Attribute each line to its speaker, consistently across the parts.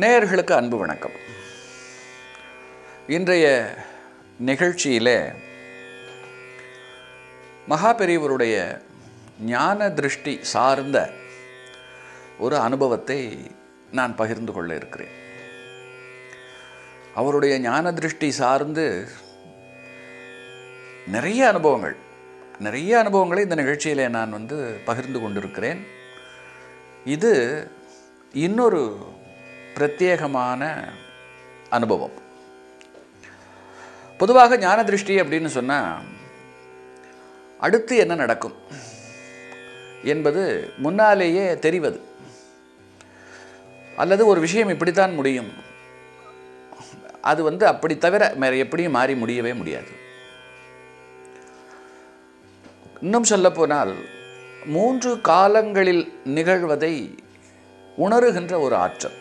Speaker 1: நேயர்களுக்கு அன்பு வணக்கம் இன்றைய நிகழ்ச்சியிலே மகாபெரியவருடைய ஞான திருஷ்டி சார்ந்த ஒரு அனுபவத்தை நான் பகிர்ந்து கொள்ள இருக்கிறேன் அவருடைய ஞான திருஷ்டி சார்ந்து நிறைய அனுபவங்கள் நிறைய அனுபவங்களை இந்த நிகழ்ச்சியிலே நான் வந்து பகிர்ந்து கொண்டிருக்கிறேன் இது இன்னொரு பிரத்யேகமான அனுபவம் பொதுவாக ஞான திருஷ்டி அப்படின்னு சொன்னால் அடுத்து என்ன நடக்கும் என்பது முன்னாலேயே தெரிவது அல்லது ஒரு விஷயம் இப்படித்தான் முடியும் அது வந்து அப்படி தவிர வேற எப்படியும் மாறி முடியவே முடியாது இன்னும் சொல்லப்போனால் மூன்று காலங்களில் நிகழ்வதை உணருகின்ற ஒரு ஆற்றல்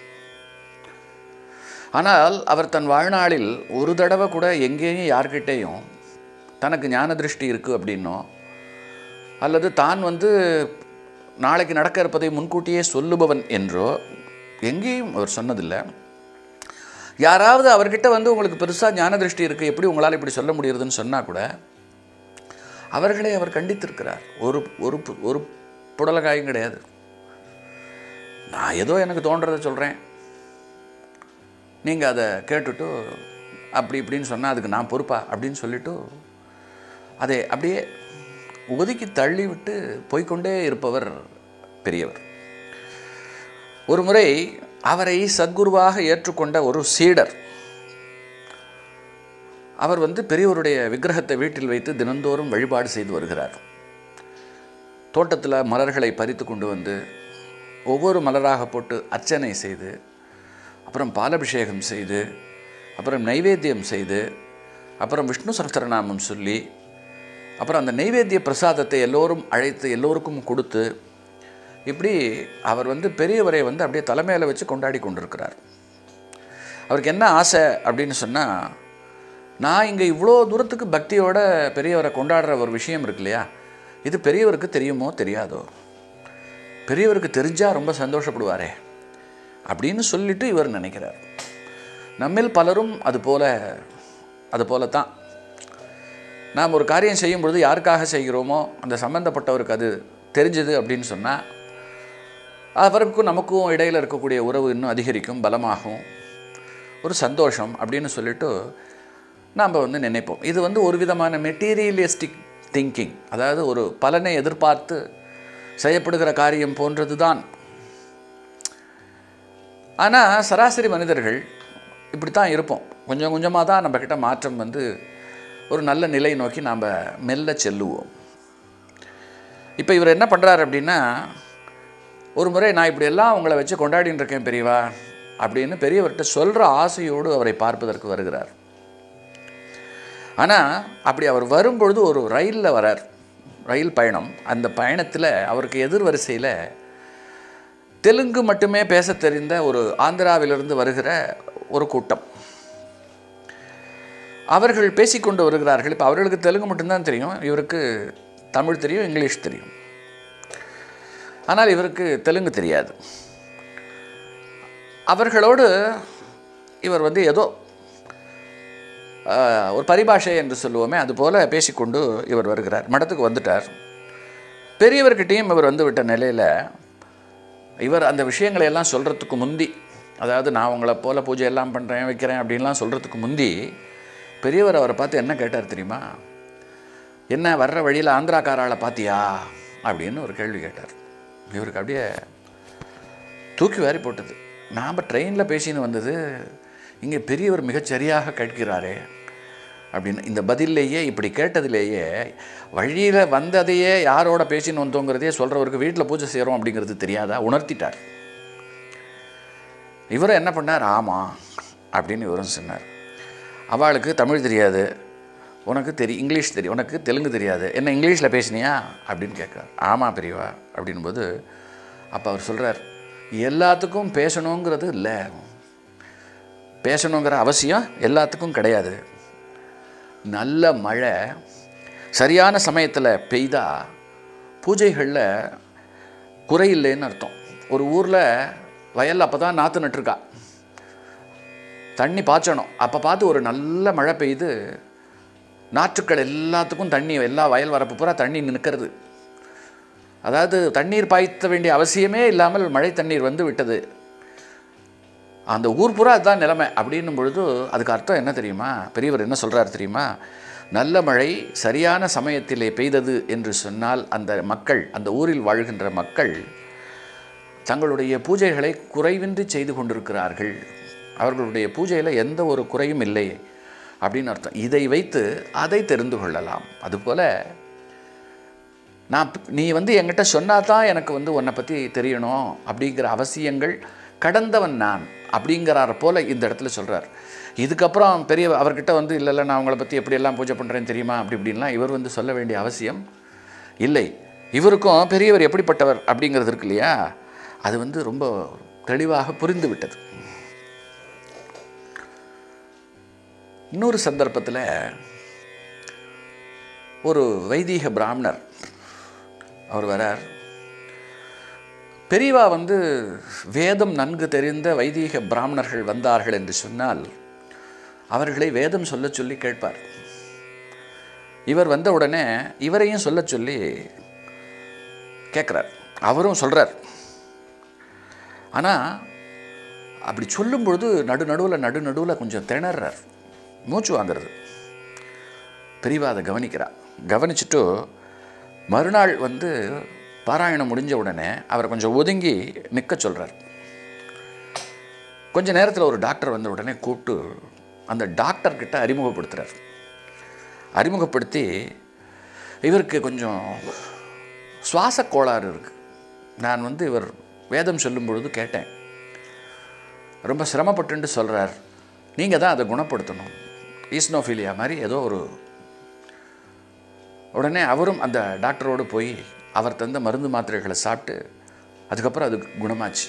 Speaker 1: ஆனால் அவர் தன் வாழ்நாளில் ஒரு தடவை கூட எங்கேயும் யார்கிட்டேயும் தனக்கு ஞான திருஷ்டி இருக்குது அப்படின்னோ அல்லது தான் வந்து நாளைக்கு நடக்க இருப்பதை முன்கூட்டியே சொல்லுபவன் என்றோ எங்கேயும் அவர் சொன்னதில்லை யாராவது அவர்கிட்ட வந்து உங்களுக்கு பெருசாக ஞான திருஷ்டி இருக்குது எப்படி உங்களால் இப்படி சொல்ல முடியுதுன்னு சொன்னால் கூட அவர்களை அவர் கண்டித்திருக்கிறார் ஒரு ஒரு பு- ஒரு புடலகாயும் கிடையாது நான் ஏதோ எனக்கு தோன்றதை சொல்கிறேன் நீங்கள் அதை கேட்டுட்டு அப்படி இப்படின்னு சொன்னால் அதுக்கு நான் பொறுப்பா அப்படின்னு சொல்லிட்டு அதை அப்படியே ஒதுக்கி தள்ளி விட்டு போய்க்கொண்டே இருப்பவர் பெரியவர் ஒரு முறை அவரை சத்குருவாக ஏற்றுக்கொண்ட ஒரு சீடர் அவர் வந்து பெரியவருடைய விக்கிரகத்தை வீட்டில் வைத்து தினந்தோறும் வழிபாடு செய்து வருகிறார் தோட்டத்தில் மலர்களை பறித்து கொண்டு வந்து ஒவ்வொரு மலராக போட்டு அர்ச்சனை செய்து அப்புறம் பாலபிஷேகம் செய்து அப்புறம் நைவேத்தியம் செய்து அப்புறம் விஷ்ணு சஹஸ்ரநாமம் சொல்லி அப்புறம் அந்த நைவேத்திய பிரசாதத்தை எல்லோரும் அழைத்து எல்லோருக்கும் கொடுத்து இப்படி அவர் வந்து பெரியவரை வந்து அப்படியே தலைமையில் வச்சு கொண்டாடி கொண்டிருக்கிறார் அவருக்கு என்ன ஆசை அப்படின்னு சொன்னால் நான் இங்கே இவ்வளோ தூரத்துக்கு பக்தியோட பெரியவரை கொண்டாடுற ஒரு விஷயம் இருக்கு இல்லையா இது பெரியவருக்கு தெரியுமோ தெரியாதோ பெரியவருக்கு தெரிஞ்சால் ரொம்ப சந்தோஷப்படுவாரே அப்படின்னு சொல்லிட்டு இவர் நினைக்கிறார் நம்மில் பலரும் அது போல அது போல தான் நாம் ஒரு காரியம் செய்யும் பொழுது யாருக்காக செய்கிறோமோ அந்த சம்பந்தப்பட்டவருக்கு அது தெரிஞ்சது அப்படின்னு சொன்னால் அவருக்கும் நமக்கும் இடையில் இருக்கக்கூடிய உறவு இன்னும் அதிகரிக்கும் பலமாகும் ஒரு சந்தோஷம் அப்படின்னு சொல்லிட்டு நாம் வந்து நினைப்போம் இது வந்து ஒரு விதமான மெட்டீரியலிஸ்டிக் திங்கிங் அதாவது ஒரு பலனை எதிர்பார்த்து செய்யப்படுகிற காரியம் போன்றது தான் ஆனால் சராசரி மனிதர்கள் இப்படி தான் இருப்போம் கொஞ்சம் கொஞ்சமாக தான் நம்மக்கிட்ட மாற்றம் வந்து ஒரு நல்ல நிலை நோக்கி நாம் மெல்ல செல்லுவோம் இப்போ இவர் என்ன பண்ணுறாரு அப்படின்னா ஒரு முறை நான் இப்படி எல்லாம் உங்களை வச்சு கொண்டாடின்னு இருக்கேன் பெரியவா அப்படின்னு பெரியவர்கிட்ட சொல்கிற ஆசையோடு அவரை பார்ப்பதற்கு வருகிறார் ஆனால் அப்படி அவர் வரும்பொழுது ஒரு ரயிலில் வரார் ரயில் பயணம் அந்த பயணத்தில் அவருக்கு எதிர் வரிசையில் தெலுங்கு மட்டுமே பேசத் தெரிந்த ஒரு ஆந்திராவிலிருந்து வருகிற ஒரு கூட்டம் அவர்கள் பேசிக்கொண்டு வருகிறார்கள் இப்போ அவர்களுக்கு தெலுங்கு மட்டும்தான் தெரியும் இவருக்கு தமிழ் தெரியும் இங்கிலீஷ் தெரியும் ஆனால் இவருக்கு தெலுங்கு தெரியாது அவர்களோடு இவர் வந்து ஏதோ ஆஹ், ஒரு பரிபாஷை என்று சொல்லுவோமே அதுபோல் பேசிக்கொண்டு இவர் வருகிறார் மடத்துக்கு வந்துட்டார் பெரியவர்கிட்டையும் இவர் வந்து விட்ட நிலையில் இவர் அந்த விஷயங்களை எல்லாம் சொல்கிறதுக்கு முந்தி அதாவது நான் உங்களை போல பூஜை எல்லாம் பண்ணுறேன் வைக்கிறேன் அப்படின்லாம் சொல்கிறதுக்கு முந்தி பெரியவர் அவரை பார்த்து என்ன கேட்டார் தெரியுமா என்ன வர்ற வழியில் ஆந்திராக்காராளை பார்த்தியா அப்படின்னு ஒரு கேள்வி கேட்டார் இவருக்கு அப்படியே தூக்கி வாரி போட்டது நாம் ட்ரெயினில் பேசின்னு வந்தது இங்கே பெரியவர் மிகச்சரியாக கேட்கிறாரே அப்படின்னு இந்த பதில்லையே இப்படி கேட்டதிலேயே வழியில் வந்ததையே யாரோட பேசின்னு வந்தோங்கிறதையே சொல்கிறவருக்கு வீட்டில் பூஜை செய்கிறோம் அப்படிங்கிறது தெரியாதா உணர்த்திட்டார் இவரும் என்ன பண்ணார் ஆமாம் அப்படின்னு இவரும் சொன்னார் அவளுக்கு தமிழ் தெரியாது உனக்கு தெரி இங்கிலீஷ் தெரியும் உனக்கு தெலுங்கு தெரியாது என்ன இங்கிலீஷில் பேசினியா அப்படின்னு கேட்குறார் ஆமாம் பெரியவா அப்படின்போது அப்போ அவர் சொல்கிறார் எல்லாத்துக்கும் பேசணுங்கிறது இல்லை பேசணுங்கிற அவசியம் எல்லாத்துக்கும் கிடையாது நல்ல மழை சரியான சமயத்தில் பெய்தா பூஜைகளில் குறையில்லைன்னு அர்த்தம் ஒரு ஊரில் வயலில் அப்போ தான் நாற்று நட்டுருக்கா தண்ணி பாய்ச்சணும் அப்போ பார்த்து ஒரு நல்ல மழை பெய்யுது நாற்றுக்கள் எல்லாத்துக்கும் தண்ணி எல்லா வயல் வரப்பு பூரா தண்ணி நிற்கிறது அதாவது தண்ணீர் பாய்த்த வேண்டிய அவசியமே இல்லாமல் மழை தண்ணீர் வந்து விட்டது அந்த ஊர் பூரா அதுதான் நிலைமை அப்படின்னும் பொழுது அதுக்கு அர்த்தம் என்ன தெரியுமா பெரியவர் என்ன சொல்கிறார் தெரியுமா நல்ல மழை சரியான சமயத்திலே பெய்தது என்று சொன்னால் அந்த மக்கள் அந்த ஊரில் வாழ்கின்ற மக்கள் தங்களுடைய பூஜைகளை குறைவின்றி செய்து கொண்டிருக்கிறார்கள் அவர்களுடைய பூஜையில் எந்த ஒரு குறையும் இல்லை அப்படின்னு அர்த்தம் இதை வைத்து அதை தெரிந்து கொள்ளலாம் அதுபோல் நான் நீ வந்து என்கிட்ட சொன்னா தான் எனக்கு வந்து உன்னை பற்றி தெரியணும் அப்படிங்கிற அவசியங்கள் கடந்தவன் நான் அப்படிங்கிறார போல இந்த இடத்துல சொல்கிறார் இதுக்கப்புறம் பெரிய அவர்கிட்ட வந்து இல்லை இல்லை நான் அவங்கள பற்றி எப்படியெல்லாம் பூஜை பண்ணுறேன்னு தெரியுமா அப்படி இப்படின்லாம் இவர் வந்து சொல்ல வேண்டிய அவசியம் இல்லை இவருக்கும் பெரியவர் எப்படிப்பட்டவர் அப்படிங்கிறது இருக்கு இல்லையா அது வந்து ரொம்ப தெளிவாக புரிந்து விட்டது இன்னொரு சந்தர்ப்பத்தில் ஒரு வைதீக பிராமணர் அவர் வரார் பெரியவா வந்து வேதம் நன்கு தெரிந்த வைதீக பிராமணர்கள் வந்தார்கள் என்று சொன்னால் அவர்களை வேதம் சொல்ல சொல்லி கேட்பார் இவர் வந்த உடனே இவரையும் சொல்ல சொல்லி கேட்குறார் அவரும் சொல்கிறார் ஆனால் அப்படி சொல்லும் பொழுது நடு நடுவில் நடு நடுவில் கொஞ்சம் திணறார் மூச்சு வாங்குறது பெரியவா அதை கவனிக்கிறா கவனிச்சுட்டு மறுநாள் வந்து பாராயணம் முடிஞ்ச உடனே அவர் கொஞ்சம் ஒதுங்கி நிற்க சொல்கிறார் கொஞ்ச நேரத்தில் ஒரு டாக்டர் வந்த உடனே கூப்பிட்டு அந்த டாக்டர்கிட்ட அறிமுகப்படுத்துகிறார் அறிமுகப்படுத்தி இவருக்கு கொஞ்சம் சுவாச கோளாறு இருக்குது நான் வந்து இவர் வேதம் சொல்லும் பொழுது கேட்டேன் ரொம்ப சிரமப்பட்டுன்னு சொல்கிறார் நீங்கள் தான் அதை குணப்படுத்தணும் ஈஸ்னோஃபீலியா மாதிரி ஏதோ ஒரு உடனே அவரும் அந்த டாக்டரோடு போய் அவர் தந்த மருந்து மாத்திரைகளை சாப்பிட்டு அதுக்கப்புறம் அது குணமாச்சு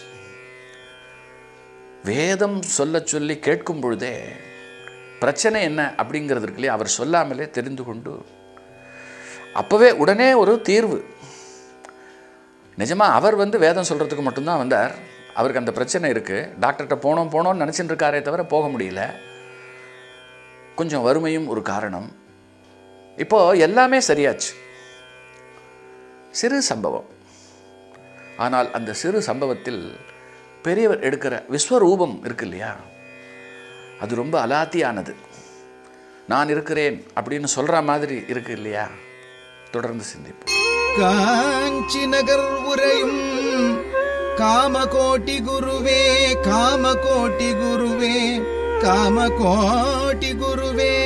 Speaker 1: வேதம் சொல்ல சொல்லி கேட்கும் பொழுதே பிரச்சனை என்ன அப்படிங்கிறது இருக்கு இல்லையா அவர் சொல்லாமலே தெரிந்து கொண்டு அப்போவே உடனே ஒரு தீர்வு நிஜமாக அவர் வந்து வேதம் சொல்கிறதுக்கு மட்டும்தான் வந்தார் அவருக்கு அந்த பிரச்சனை இருக்குது டாக்டர்கிட்ட போனோம் போனோம்னு நினச்சிட்டு இருக்காரே தவிர போக முடியல கொஞ்சம் வறுமையும் ஒரு காரணம் இப்போது எல்லாமே சரியாச்சு சிறு சம்பவம் ஆனால் அந்த சிறு சம்பவத்தில் பெரியவர் எடுக்கிற விஸ்வரூபம் இருக்கு இல்லையா அது ரொம்ப அலாத்தியானது நான் இருக்கிறேன் அப்படின்னு சொல்கிற மாதிரி இருக்கு இல்லையா தொடர்ந்து சிந்திப்போம்
Speaker 2: காஞ்சி நகர் உரையும் காமகோட்டி குருவே காமகோட்டி குருவே காமகோட்டி குருவே